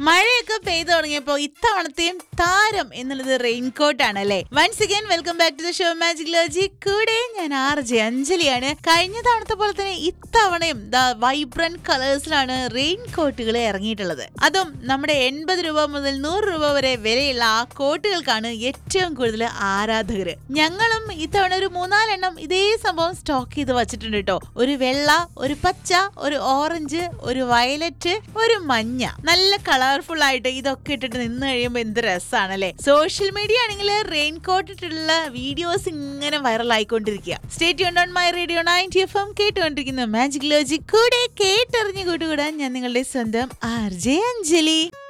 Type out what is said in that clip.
മഴയൊക്കെ പെയ്തു തുടങ്ങിയപ്പോ ഇത്തവണത്തെയും താരം എന്നുള്ളത് റെയിൻകോട്ട് ആണ് അല്ലേ once again welcome back to the show magic ലോജി കൂടെ ഞാൻ ആർ ജെ അഞ്ജലിയാണ് കഴിഞ്ഞ തവണത്തെ പോലെ തന്നെ ഇത്തവണയും ദ വൈബ്രന്റ് കളേഴ്സിലാണ് റെയിൻ കോട്ടുകൾ ഇറങ്ങിയിട്ടുള്ളത് അതും നമ്മുടെ എൺപത് രൂപ മുതൽ നൂറ് രൂപ വരെ വിലയുള്ള ആ കോട്ടുകൾക്കാണ് ഏറ്റവും കൂടുതൽ ആരാധകര് ഞങ്ങളും ഇത്തവണ ഒരു മൂന്നാലെണ്ണം ഇതേ സംഭവം സ്റ്റോക്ക് ചെയ്ത് വച്ചിട്ടുണ്ട് കേട്ടോ ഒരു വെള്ള ഒരു പച്ച ഒരു ഓറഞ്ച് ഒരു വയലറ്റ് ഒരു മഞ്ഞ നല്ല കളർഫുൾ ആയിട്ട് ഇതൊക്കെ ഇട്ടിട്ട് നിന്ന് കഴിയുമ്പോൾ എന്ത് രസമാണല്ലേ സോഷ്യൽ മീഡിയ ആണെങ്കിൽ റെയിൻ കോട്ട് ഇട്ടിട്ടുള്ള വീഡിയോസ് ഇങ്ങനെ വൈറൽ ആയിക്കൊണ്ടിരിക്കുക സ്റ്റേറ്റ് ഓൺ my radio ninety F M കേട്ടുകൊണ്ടിരിക്കുന്നു മാജിക് ലോജി കൂടെ കേട്ടറിഞ്ഞു കൂട്ടുകൂടാൻ ഞാൻ നിങ്ങളുടെ സ്വന്തം ആർ ജെ അഞ്ജലി